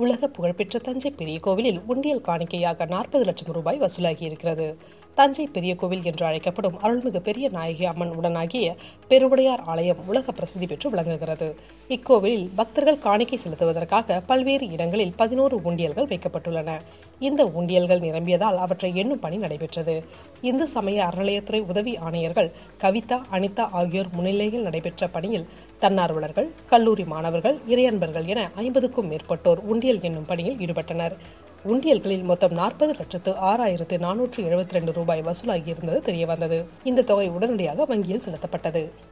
உலக புகழ்பெற்ற தஞ்சை பெரிய கோவிலில் உண்டியல் காணிக்கையாக நாற்பது லட்சம் ரூபாய் வசூலாகி இருக்கிறது தஞ்சை பெரிய கோவில் என்று அழைக்கப்படும் அருள்மிகு பெரிய நாயகி அம்மன் உடனாகிய பெருவுடையார் ஆலயம் உலக பிரசித்தி பெற்று விளங்குகிறது இக்கோவிலில் பக்தர்கள் காணிக்கை செலுத்துவதற்காக பல்வேறு இடங்களில் பதினோரு உண்டியல்கள் வைக்கப்பட்டுள்ளன இந்த உண்டியல்கள் நிரம்பியதால் அவற்றை எண்ணும் பணி நடைபெற்றது இந்து சமய அறநிலையத்துறை உதவி ஆணையர்கள் கவிதா அனிதா ஆகியோர் முன்னிலையில் நடைபெற்ற பணியில் தன்னார்வலர்கள் கல்லூரி மாணவர்கள் இறையன்பர்கள் என ஐம்பதுக்கும் மேற்பட்டோர் உண்டியல் எண்ணும் பணியில் ஈடுபட்டனர் உண்டியல்களில் மொத்தம் நாற்பது லட்சத்து ஆறாயிரத்து நானூற்று எழுபத்தி ரெண்டு ரூபாய் வசூலாகியிருந்தது தெரியவந்தது இந்த தொகை உடனடியாக வங்கியில் செலுத்தப்பட்டது